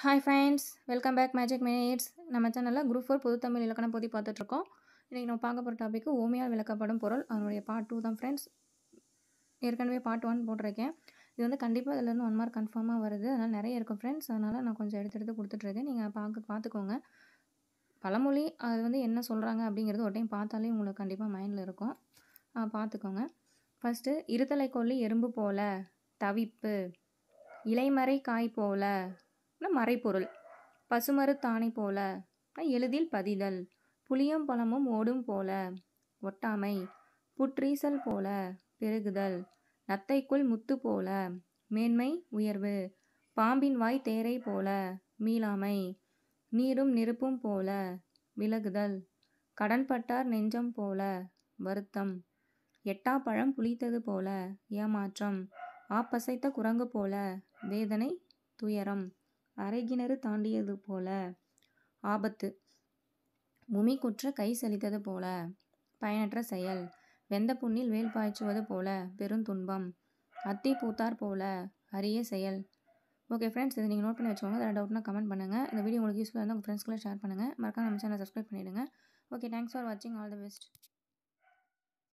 hi friends welcome back magic minutes நம்ம சேனலில் group four பொது தமிழ் இலக்கண போதி பார்த்துட்ருக்கோம் இன்றைக்கி நம்ம பார்க்க போகிற டாபிக் ஓமியால் விளக்கப்படும் பொருள் அதனுடைய பார்ட் டூ தான் ஃப்ரெண்ட்ஸ் ஏற்கனவே பார்ட் ஒன் போட்டிருக்கேன் இது வந்து கண்டிப்பாக இதுலேருந்து ஒன் மார்க் கன்ஃபார்மாக வருது அதனால் நிறைய இருக்கும் ஃப்ரெண்ட்ஸ் அதனால் நான் கொஞ்சம் எடுத்து எடுத்து கொடுத்துட்ருக்கேன் நீங்கள் பார்க்க பார்த்துக்கோங்க பழமொழி அது வந்து என்ன சொல்கிறாங்க அப்படிங்கிறது ஒரு டைம் பார்த்தாலே உங்களுக்கு கண்டிப்பாக மைண்டில் இருக்கும் ஆ, பார்த்துக்கோங்க ஃபஸ்ட்டு இருதலை கொல்லி எறும்பு போல தவிப்பு இலைமறை காய் போல னா மறைப்பொருள் பசுமறு தாணி போல னா எளிதில் பதிதல் புளியும் பழமும் ஓடும் போல ஒட்டாமை புற்றீசல் போல பெருகுதல் நத்தைக்குள் முத்து போல மேன்மை உயர்வு பாம்பின் வாய் தேரை போல மீளாமை நீரும் நெருப்பும் போல விலகுதல் கடன்பட்டார் நெஞ்சம் போல வருத்தம் எட்டாப்பழம் புளித்தது போல ஏமாற்றம் ஆப்பசைத்த குரங்கு போல வேதனை துயரம் அரைகிணறு தாண்டியது போல ஆபத்து பூமி குற்ற கை செலுத்தது போல பயனற்ற செயல் வெந்த புண்ணில் வேல் பாய்ச்சுவது போல பெருந்துன்பம் அத்தி பூத்தார் போல அரிய செயல் ஓகே ஃப்ரெண்ட்ஸ் இது நீங்கள் நோட் பண்ணி வச்சுக்கோங்க அதில் டவுட்னா கமெண்ட் பண்ணுங்கள் இந்த வீடியோ உங்களுக்கு யூஸ்ஃபுல்லாக இருந்தால் உங்கள் ஃப்ரெண்ட்ஸ்க்குள்ள ஷேர் பண்ணுங்கள் மறக்காம நம்ம சேனல் சப்ஸ்கிரைப் பண்ணிவிடுங்க ஓகே தேங்க்ஸ் ஃபார் வாட்சிங் ஆல் தி பெஸ்ட்